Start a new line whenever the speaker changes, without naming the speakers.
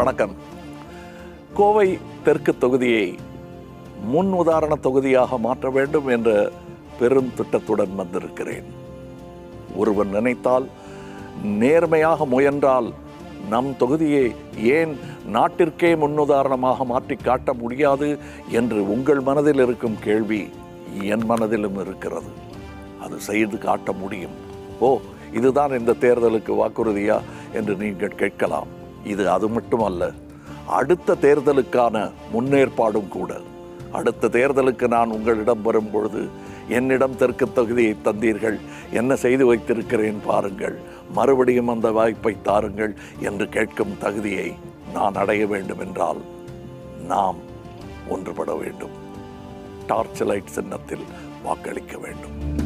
வணக்கம் கோவை தெற்கு தொகுதியை முன் உதாரண தொகுதியாக மாற்ற வேண்டும் என்ற பெரும் திட்டத்துடன் வந்திருக்கிறேன் ஒருவன் நினைத்தால் நேர்மையாக முயன்றால் நம் தொகுதியை ஏன் நாட்டிற்கே முன்னுதாரணமாக மாற்றி காட்ட முடியாது என்று உங்கள் மனதில் இருக்கும் கேள்வி என் மனதிலும் இருக்கிறது அது செய்து காட்ட முடியும் ஓ இதுதான் இந்த தேர்தலுக்கு வாக்குறுதியா என்று நீங்கள் கேட்கலாம் இது அது மட்டுமல்ல அடுத்த தேர்தலுக்கான முன்னேற்பாடும் கூட அடுத்த தேர்தலுக்கு நான் உங்களிடம் வரும் பொழுது என்னிடம் தெற்கு தொகுதியை தந்தீர்கள் என்ன செய்து வைத்திருக்கிறேன் பாருங்கள் மறுபடியும் அந்த வாய்ப்பை தாருங்கள் என்று கேட்கும் தகுதியை நான் அடைய வேண்டும் என்றால் நாம் ஒன்றுபட வேண்டும் டார்ச் லைட் சின்னத்தில் வாக்களிக்க வேண்டும்